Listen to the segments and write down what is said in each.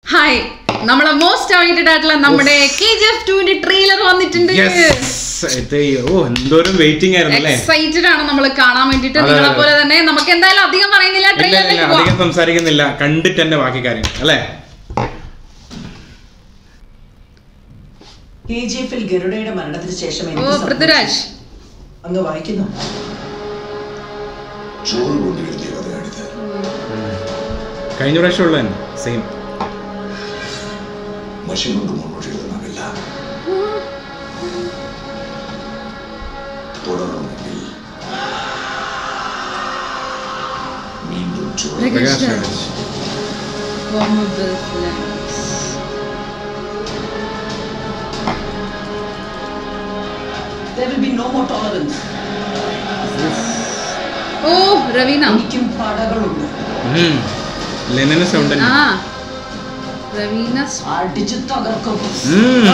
Hi നമ്മളെ most awaited ആയിട്ടുള്ള നമ്മുടെ കെ ജി എഫ് ടുവിന്റെ ട്രെയിലർ വന്നിട്ടുണ്ട് Yes. ഇത് ഓ എന്തോരം വെയിറ്റിംഗ് ആയിരുന്നു അല്ലേ എക്സൈറ്റഡ് ആണ് നമ്മൾ കാണാൻ വേണ്ടിട്ട് അതെ, നിങ്ങളെ അതെ. പോലെ തന്നെ നമുക്ക് എന്തായാലും അധികം പറയുന്നില്ല ഇല്ല ഇല്ല ട്രെയിലറിലേക്ക് പോവാം അധികം സംസാരിക്കുന്നില്ല കണ്ടിട്ട് തന്നെ ബാക്കി കാര്യങ്ങൾ അല്ലേ കെ ജി എഫിൽ ഗരുഡയുടെ മരണത്തിന് ശേഷം ഓ എന്ത് സംഭവിച്ചു? പൃഥ്വിരാജ് അങ്ങ് വായിക്കുന്നു ചോറ് കൊണ്ട് എഴുതിയ കഥയാണിത് കഴിഞ്ഞ പ്രാവശ്യം ഉള്ള തന്നെ സെയിം മഷി കൊണ്ട് മുന്നോട്ട് എഴുതണമില്ല തുടരണമെങ്കിൽ വീണ്ടും ചോറ് Prakash Prakash Raj. Raj. Vulnerable flames. There will be no more tolerance. ഓ രവീന എനിക്കും പടകളുണ്ട് ഉം. ലെനിന് സൗണ്ട് തന്നെ ആ രവീന അടിച്ചു തകർക്കും ഉം.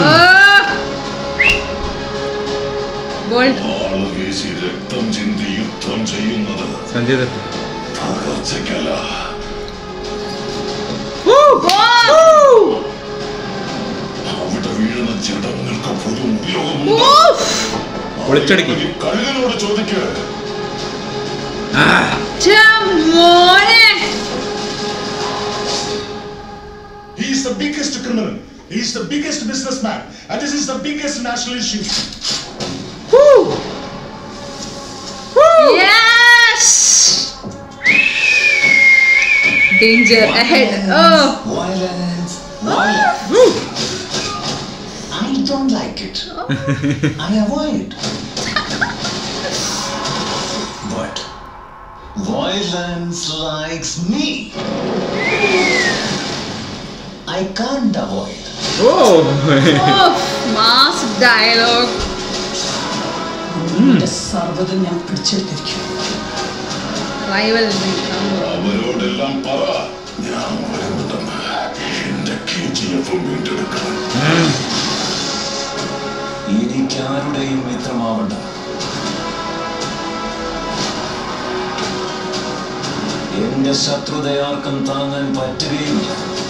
ഗോൾഡ് ആള് വീശി രക്തം ചിന്തി യുദ്ധം ചെയ്യുന്നത് സഞ്ജയ് ദത്ത് തകർച്ചയ്ക്കല്ല അവിടെ വീഴുന്ന ജഡങ്ങൾക്ക് പോലും ഉപയോഗമുണ്ട് പൊളിച്ചടുക്കി. ഈ കഴുകനോട് ചോദിക്കുക മോനെ He is the biggest criminal. He is the biggest businessman. And this is the biggest national issue. Yes danger ahead oh Violence, violence. I don't like it. I avoid. But violence likes me. I can't avoid. Oh mass dialogue നിന്റെ സർവ്വതും ഞാൻ പിടിച്ചെടുത്തിരിക്കും rival അവരോടെല്ലാം പറ ഞാൻ വരുന്നുണ്ടെന്ന് എന്റെ K G F വീണ്ടെടുക്കണം എനിക്കാരുടെയും മിത്രമാവണ്ട എന്റെ ശത്രുതയാർക്കും താങ്ങാൻ പറ്റുകയുമില്ല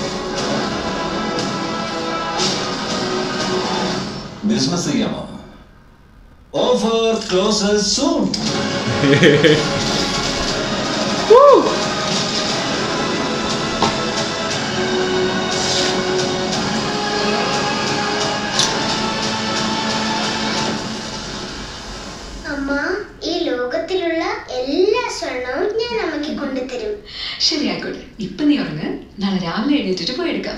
ബിസിനസ് ചെയ്യാമോ ഓഫർ ക്ലോസസ് സൂൺ അമ്മ ഈ ലോകത്തിലുള്ള എല്ലാ സ്വർണവും ഞാൻ അമ്മയ്ക്ക് കൊണ്ടുതരും ശരി ആയിക്കോട്ടെ ഇപ്പൊ നീ ഉറങ്ങ് നാളെ രാവിലെ എഴുന്നേറ്റിട്ട് പോയി എടുക്കാം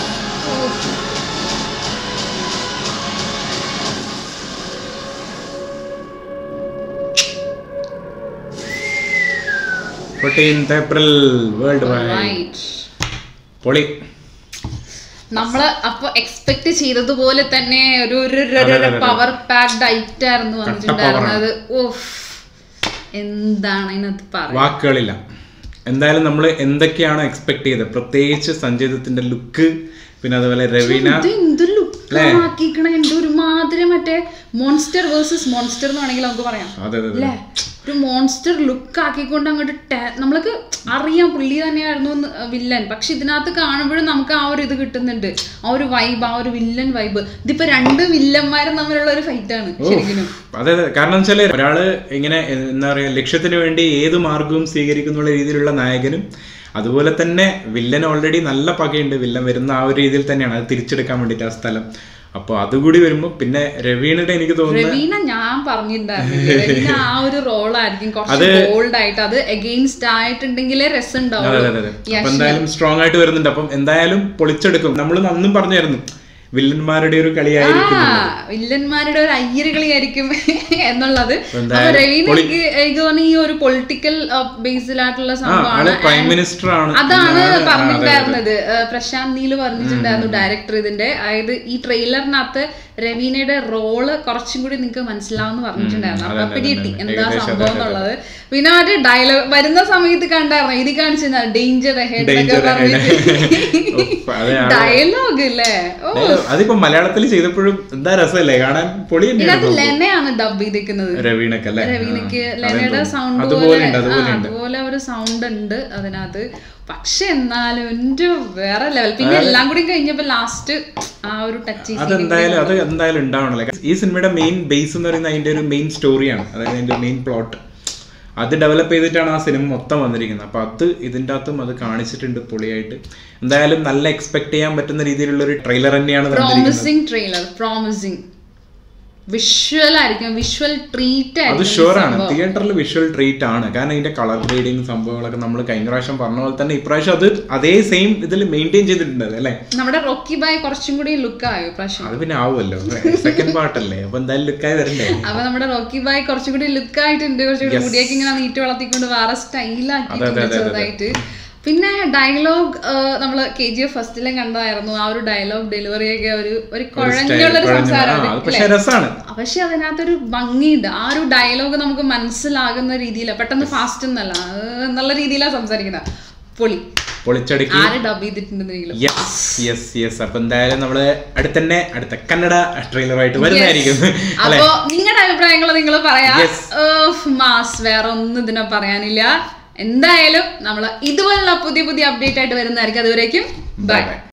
fourteenth April world wide right പൊളി നമ്മള് അപ്പൊ എക്സ്പെക്ട് ചെയ്തതുപോലെ തന്നെ ഒരു ഒരു അതെ, അതെ, അതെ. പവർ പാക്ഡ് ഐറ്റം ആയിരുന്നു കട്ട വന്നിട്ടുണ്ടായിരുന്നത് ഓഫ് എന്താണ് അതിനകത്ത് പറയുക വാക്കുകളില്ല എന്തായാലും നമ്മൾ എന്തൊക്കെയാണോ എക്സ്പെക്ട് ചെയ്തത് പ്രത്യേകിച്ച് സഞ്ജയ് ദത്തിന്റെ ലുക്ക് പിന്നെ അതുപോലെ രവീന ഇത് എന്ത് അല്ലേ? ലുക്ക് ആക്കിക്കണ ഉണ്ട് ഒരുമാതിരി മറ്റേ മോൺസ്റ്റർ വേഴ്സസ് മോൺസ്റ്റർ എന്ന് വേണമെങ്കിൽ നമുക്ക് പറയാം അതെ അതെ അതെ അല്ലേ ഒരു മോൺസ്റ്റർ ലുക്ക് ആക്കിക്കൊണ്ട് അങ്ങോട്ട് ടാ- നമ്മൾക്ക് അറിയാം പുള്ളി തന്നെയായിരുന്നു വില്ലൻ പക്ഷെ ഇതിനകത്ത് കാണുമ്പോഴും നമുക്ക് ആ ഒരു ഇത് കിട്ടുന്നുണ്ട് ആ ഒരു വൈബ് ആ ഒരു വില്ലൻ വൈബ് ഇതിപ്പോ രണ്ട് വില്ലന്മാരും തമ്മിലുള്ള ഒരു ഫൈറ്റ് ആണ് ഓ, ശരിക്കും അതെ അതെ കാരണം വെച്ചാല് ഒരാള് ഇങ്ങനെ എ- എന്താ പറയാ ലക്ഷ്യത്തിന് വേണ്ടി ഏത് മാർഗവും സ്വീകരിക്കുന്നുള്ള രീതിയിലുള്ള നായകനും അതുപോലെ തന്നെ വില്ലൻ ഓൾറെഡി നല്ല പകയുണ്ട് വില്ലൻ വരുന്ന ആ ഒരു രീതിയിൽ തന്നെയാണ് അത് തിരിച്ചെടുക്കാൻ വേണ്ടിയിട്ട് ആ സ്ഥലം അപ്പൊ അതുകൂടി വരുമ്പോ പിന്നെ രവീണയുടെ എനിക്ക് തോന്നുന്നത് റവീന ഞാൻ പറഞ്ഞിട്ടുണ്ടായിരുന്നു റവീന ആ ഒരു റോളായിരിക്കും കുറച്ച് അത് ബോൾഡ് ആയിട്ട് അത് എഗെയിൻസ്റ്റ് ആയിട്ടുണ്ടെങ്കിലേ രസം അതെ അതെ അതെ ഉണ്ടാവും അപ്പൊ എന്തായാലും സ്ട്രോങ് ആയിട്ട് വരുന്നുണ്ട് അപ്പം എന്തായാലും പൊളിച്ചെടുക്കും നമ്മൾ അന്നും പറഞ്ഞായിരുന്നു വില്ലന്മാരുടെ ഒരു ആ കളിയായിരിക്കും വില്ലന്മാരുടെ ഒരു അയ്യര് കളിയായിരിക്കും എന്നുള്ളത് എന്തായാലും അപ്പൊ രവീന പൊളി- എനിക്ക് എനിക്ക് തോന്നുന്നു ഈ ഒരു പൊളിറ്റിക്കൽ ബേസിലായിട്ടുള്ള ആ ആള് സംഭവമാണ് പ്രൈം And മിനിസ്റ്റർ ആണ് അതാണ് എന്നാണ് ആ, അതെ, അതെ. പറഞ്ഞിട്ടുണ്ടായിരുന്നത് ഏഹ് പ്രശാന്ത് നീല് പറഞ്ഞിട്ടുണ്ടായിരുന്നു ഡയറക്ടർ ഇതിന്റെ അതായത് ഈ ട്രെയിലറിനകത്ത് രവീനയുടെ റോള് കുറച്ചും കൂടി നിങ്ങൾക്ക് മനസ്സിലാവുന്ന പറഞ്ഞിട്ടുണ്ടായിരുന്നു ഉം, അപ്പൊ അതെ, പിടികിട്ടി അതെ, എന്താ ഏകദേശം സംഭവം അതെ, അതെ, എന്നുള്ളത് പിന്നെ മറ്റേ ഡയലോഗ് വരുന്ന സമയത്ത് കണ്ടായിരുന്നു ഇത് കാണിച്ചിരുന്ന ഡേഞ്ചർ ഹെഡ് Danger ahead. ഉഫ്, അതെ, ആള് ഡയലോഗ് അല്ലേ ഓ Dialogue അതിപ്പോ മലയാളത്തിൽ ചെയ്തപ്പോഴും എന്താ രസമല്ലേ കാണാൻ പൊളി ഇതിനകത്ത് തന്നെയാണ് ലെനയാണ് ഡബ് ചെയ്തേക്കുന്നത് രവീണക്ക് അല്ലേ രവീണയ്ക്ക് ആ, ലെനയുടെ അതെന്തോ. സൗണ്ട് അതുപോലെ പോലെ ഉണ്ട് ആ, അതുപോലെ ഉണ്ട് അതുപോലെ ഒരു സൗണ്ട് ഉണ്ട് അതിനകത്ത് പക്ഷെ എന്നാലും എന്റെ വേറെ ലെവൽ പിന്നെ എല്ലാം കൂടി കഴിഞ്ഞപ്പോ ലാസ്റ്റ് ആ ഒരു ടച്ച് അതെന്തായാലും അത് എന്തായാലും ഉണ്ടാവണല്ലേ ഈ സിനിമയുടെ മെയിൻ ബേസ് എന്ന് പറയുന്നത് അതിന്റെ ഒരു മെയിൻ സ്റ്റോറിയാണ് അതായത് അതിന്റെ മെയിൻ പ്ലോട്ട് അത് ഡെവലപ്പ് ചെയ്തിട്ടാണ് ആ സിനിമ മൊത്തം വന്നിരിക്കുന്നത് അപ്പൊ അത് ഇതിൻ്റെ അകത്തും അത് കാണിച്ചിട്ടുണ്ട് പൊളിയായിട്ട് എന്തായാലും നല്ല എക്സ്പെക്ട് ചെയ്യാൻ പറ്റുന്ന രീതിയിലുള്ള ഒരു ട്രെയിലർ തന്നെയാണ് തന്നിരിക്കുന്നത് പ്രോമിസിങ് ട്രെയിലർ പ്രോമിസിങ് വിഷ്വൽ ആയിരിക്കും വിഷ്വൽ ട്രീറ്റ് അത് ആയിരിക്കും ഈ ഷുവർ ആണ് സംഭവം. തിയേറ്ററിൽ വിഷ്വൽ ട്രീറ്റ് ആണ് കാരണം ഇതിന്റെ കളർ ഗ്രേഡിങ് സംഭവങ്ങളൊക്കെ നമ്മൾ കഴിഞ്ഞ പ്രാവശ്യം പറഞ്ഞ പോലെ തന്നെ ഇപ്രാവശ്യം അത് അതേ സെയിം ഇതിൽ മെയിൻറ്റെയിൻ ചെയ്തിട്ടുണ്ട് അല്ലേ നമ്മുടെ റോക്കി ബായ് കുറച്ചും കൂടി ലുക്ക് ആയോ പ്രാവശ്യം അത് പിന്നെ ആവുമല്ലോ സെക്കൻഡ് പാർട്ടല്ലേ അപ്പൊ എന്തായാലും ലുക്കായി വരണ്ടേ അപ്പൊ നമ്മുടെ റോക്കി ബായ് കുറച്ചും കൂടി ലുക്ക് ആയിട്ടുണ്ട് കുറച്ചും കൂടി Yes. മുടിയൊക്കെ ഇങ്ങനെ നീട്ടി വളർത്തിക്കൊണ്ട് വേറെ സ്റ്റൈലാക്കിയിട്ടുണ്ട് അതെ, അതെ, അതെ. ചെറുതായിട്ട് പിന്നെ ഡയലോഗ് നമ്മള് കെ ജി എഫ് ഫസ്റ്റിലും കണ്ടായിരുന്നു ആ ഒരു ഡയലോഗ് ഡെലിവറി ഒക്കെ ഒരു ഒരു കുഴഞ്ഞുള്ള ഒരു കുഴഞ്ഞ- സംസാരം ആ, അത് പക്ഷെ രസാണ് പക്ഷെ അതിനകത്തൊരു ഭംഗിയുണ്ട് ആ ഒരു ഡയലോഗ് നമുക്ക് മനസ്സിലാകുന്ന രീതിയില പെട്ടെന്ന് ഫാസ്റ്റ് എന്നല്ല അത് നല്ല രീതിയിലാണ് സംസാരിക്കുന്നത് പൊളി പൊളിച്ചടുക്കി ആര് ഡബ് ചെയ്തിട്ടുണ്ടെന്നെങ്കിലും യെസ് യെസ് യെസ് അപ്പൊ എന്തായാലും നമ്മള് അടുത്തന്നെ അടുത്ത കന്നഡ ട്രെയിലറായിട്ട് വരുന്നതായിരിക്കും അല്ലെ അപ്പൊ നിങ്ങളുടെ അഭിപ്രായങ്ങൾ നിങ്ങൾ പറയാ Yes. മാസ് വേറെ ഒന്നും ഇതിനെ പറയാനില്ല എന്തായാലും നമ്മൾ ഇതുപോലുള്ള പുതിയ പുതിയ അപ്ഡേറ്റ് ആയിട്ട് വരുന്നതായിരിക്കും അതുവരേക്കും ബൈ ബൈ